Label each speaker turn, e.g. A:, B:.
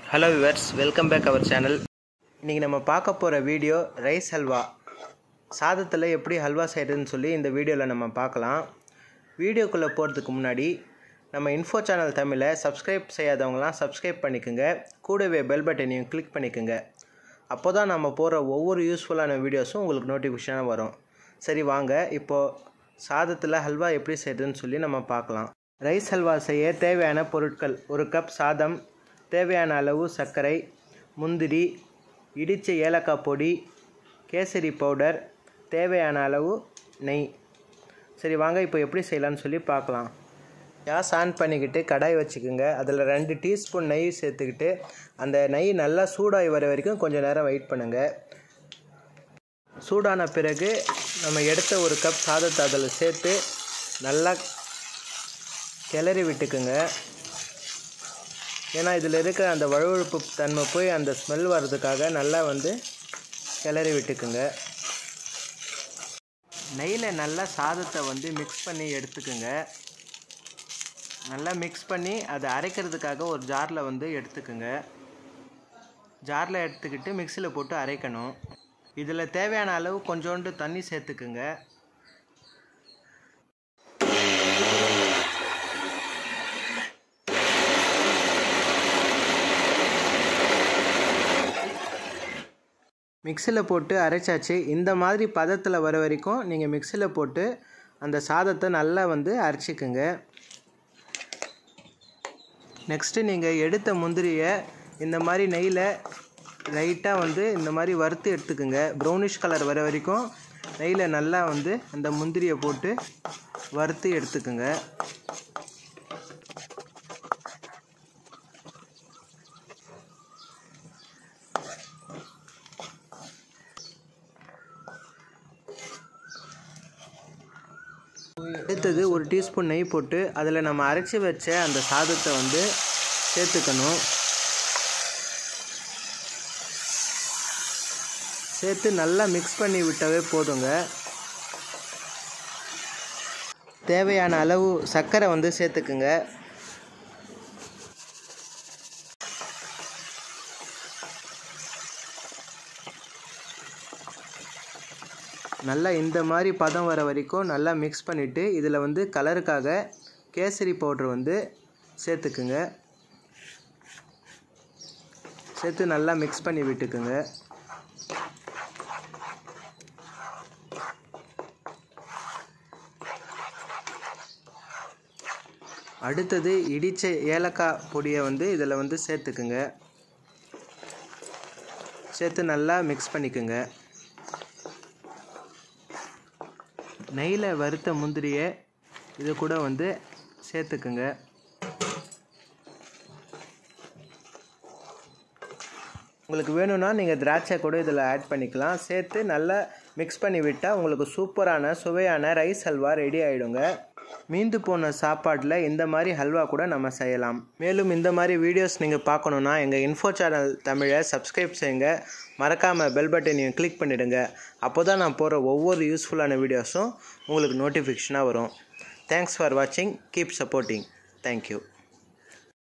A: hello viewers welcome back our channel இன்றைக்கி நம்ம பார்க்க போகிற வீடியோ ரைஸ் ஹல்வா சாதத்தில் எப்படி ஹல்வா செய்கிறதுன்னு சொல்லி இந்த வீடியோவில் நம்ம பார்க்கலாம் வீடியோக்குள்ளே போகிறதுக்கு முன்னாடி நம்ம இன்ஃபோ சேனல் தமிழை சப்ஸ்கிரைப் செய்யாதவங்களாம் சப்ஸ்கிரைப் பண்ணிக்கோங்க கூடவே பெல் பட்டனையும் கிளிக் பண்ணிக்கோங்க அப்போ தான் நம்ம போகிற ஒவ்வொரு யூஸ்ஃபுல்லான வீடியோஸும் உங்களுக்கு நோட்டிஃபிகேஷனாக வரும் சரி வாங்க இப்போது சாதத்தில் ஹல்வா எப்படி செய்கிறதுன்னு சொல்லி நம்ம பார்க்கலாம் ரைஸ் ஹல்வா செய்ய தேவையான பொருட்கள் ஒரு கப் சாதம் தேவையான அளவு சர்க்கரை முந்திரி இடித்த ஏலக்காய் பொடி கேசரி பவுடர் தேவையான அளவு நெய் சரி வாங்க இப்போ எப்படி செய்யலாம்னு சொல்லி பார்க்கலாம் கேஸ் ஆன் பண்ணிக்கிட்டு கடாய் வச்சுக்கோங்க அதில் ரெண்டு டீஸ்பூன் நெய் சேர்த்துக்கிட்டு அந்த நெய் நல்லா சூடாகி வர வரைக்கும் கொஞ்சம் நேரம் வெயிட் பண்ணுங்கள் சூடான பிறகு நம்ம எடுத்த ஒரு கப் சாதத்தை அதில் சேர்த்து நல்லா கிளறி விட்டுக்குங்க ஏன்னா இதில் இருக்கிற அந்த வழுவழுப்பு தன்மை போய் அந்த ஸ்மெல் வர்றதுக்காக நல்லா வந்து கிளறி விட்டுக்குங்க நெய்யில் நல்லா சாதத்தை வந்து மிக்ஸ் பண்ணி எடுத்துக்குங்க நல்லா மிக்ஸ் பண்ணி அதை அரைக்கிறதுக்காக ஒரு ஜாரில் வந்து எடுத்துக்குங்க ஜாரில் எடுத்துக்கிட்டு மிக்சியில் போட்டு அரைக்கணும் இதில் தேவையான அளவு கொஞ்சோண்டு தண்ணி சேர்த்துக்குங்க மிக்சியில் போட்டு அரைச்சாச்சு இந்த மாதிரி பதத்தில் வர வரைக்கும் நீங்கள் மிக்சியில் போட்டு அந்த சாதத்தை நல்லா வந்து அரைச்சிக்குங்க நெக்ஸ்ட்டு நீங்கள் எடுத்த முந்திரியை இந்த மாதிரி நெய்யில் லைட்டாக வந்து இந்த மாதிரி வறுத்து எடுத்துக்குங்க ப்ரௌனிஷ் கலர் வர வரைக்கும் நெய்யில் நல்லா வந்து அந்த முந்திரியை போட்டு வறுத்து எடுத்துக்குங்க அடுத்தது ஒரு டீஸ்பூன் நெய் போட்டு அதில் நம்ம அரைச்சி வச்ச அந்த சாதத்தை வந்து சேர்த்துக்கணும் சேர்த்து நல்லா மிக்ஸ் பண்ணி விட்டாவே போதுங்க தேவையான அளவு சர்க்கரை வந்து சேர்த்துக்குங்க நல்லா இந்த மாதிரி பதம் வர வரைக்கும் நல்லா மிக்ஸ் பண்ணிவிட்டு இதில் வந்து கலருக்காக கேசரி பவுட்ரு வந்து சேர்த்துக்குங்க சேர்த்து நல்லா மிக்ஸ் பண்ணி விட்டுக்குங்க அடுத்தது இடித்த ஏலக்காய் பொடியை வந்து இதில் வந்து சேர்த்துக்குங்க சேர்த்து நல்லா மிக்ஸ் பண்ணிக்கோங்க நெய்யில் வறுத்த முந்திரியை இது கூட வந்து சேர்த்துக்குங்க உங்களுக்கு வேணும்னா நீங்கள் திராட்சை கூட இதில் ஆட் பண்ணிக்கலாம் சேர்த்து நல்லா மிக்ஸ் பண்ணி விட்டால் உங்களுக்கு சூப்பரான சுவையான ரைஸ் ஹல்வா ரெடி ஆகிடுங்க மீந்து போன சாப்பாட்டில் இந்த மாதிரி ஹல்வா கூட நம்ம செய்யலாம் மேலும் இந்த மாதிரி வீடியோஸ் நீங்கள் பார்க்கணுன்னா எங்கள் இன்ஃபோ சேனல் தமிழை சப்ஸ்கிரைப் செய்யுங்க மறக்காமல் பெல் பட்டனையும் கிளிக் பண்ணிவிடுங்க அப்போ தான் நான் போகிற ஒவ்வொரு யூஸ்ஃபுல்லான வீடியோஸும் உங்களுக்கு நோட்டிஃபிகேஷனாக வரும் தேங்க்ஸ் ஃபார் வாட்சிங் கீப் சப்போர்ட்டிங் தேங்க்யூ